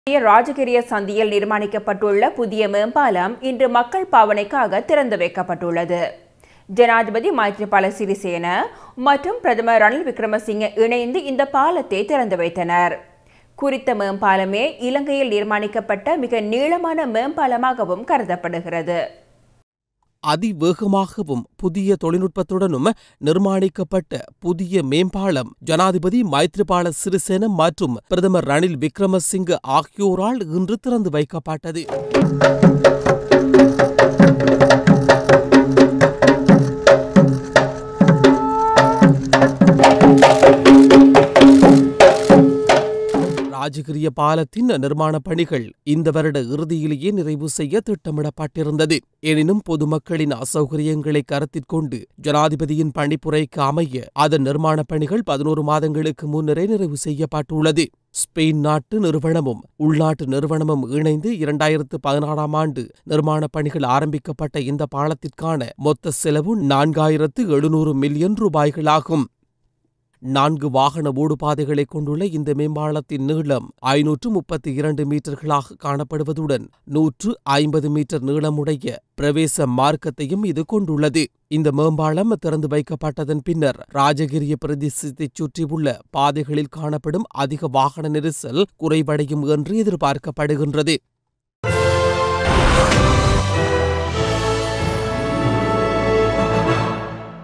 ராஜகிரிய சந்தியில் நிர்மாணிக்கப்பட்டுள்ள புதிய மேம்பாலம் இன்று மக்கள் பாவனைக்காக திறந்து வைக்கப்பட்டுள்ளது ஜனாதிபதி மைத்ரிபால சிறிசேன மற்றும் பிரதமர் ரணில் விக்ரமசிங்கே இணைந்து இந்த பாலத்தை திறந்து வைத்தனர் குறித்த மேம்பாலமே இலங்கையில் நிர்மாணிக்கப்பட்ட மிக நீளமான மேம்பாலமாகவும் கருதப்படுகிறது அதிவேகமாகவும் புதிய தொழில்நுட்பத்துடனும் நிர்மாணிக்கப்பட்ட புதிய மேம்பாலம் ஜனாதிபதி மைத்ரிபால சிறிசேன மற்றும் பிரதமர் ரணில் விக்ரமசிங்க ஆகியோரால் இன்று திறந்து வைக்கப்பட்டது ராஜகிரிய பாலத்தின் நிர்மாணப் பணிகள் இந்த வருட இறுதியிலேயே நிறைவு செய்ய திட்டமிடப்பட்டிருந்தது எனினும் பொதுமக்களின் அசௌகரியங்களை கருத்திற்கொண்டு ஜனாதிபதியின் பணிப்புரைக்கு அமைய அதன் நிர்மாணப் பணிகள் பதினோரு மாதங்களுக்கு முன்னரே நிறைவு செய்யப்பட்டுள்ளது ஸ்பெயின் நாட்டு நிறுவனமும் உள்நாட்டு நிறுவனமும் இணைந்து இரண்டாயிரத்து பதினாறாம் ஆண்டு நிர்மாணப் பணிகள் ஆரம்பிக்கப்பட்ட இந்த பாலத்திற்கான மொத்த செலவு நான்காயிரத்து எழுநூறு மில்லியன் ரூபாய்களாகும் நான்கு வாகன ஓடுபாதைகளை கொண்டுள்ள இந்த மேம்பாலத்தின் நீளம் ஐநூற்று முப்பத்தி இரண்டு மீட்டர்களாக காணப்படுவதுடன் நூற்று ஐம்பது மீட்டர் நீளமுடைய பிரவேச மார்க்கத்தையும் இது கொண்டுள்ளது இந்த மேம்பாலம் திறந்து வைக்கப்பட்டதன் பின்னர் ராஜகிரிய பிரதேசத்தைச் சுற்றியுள்ள பாதைகளில் காணப்படும் அதிக வாகன நெரிசல் குறைவடையும் என்று எதிர்பார்க்கப்படுகின்றது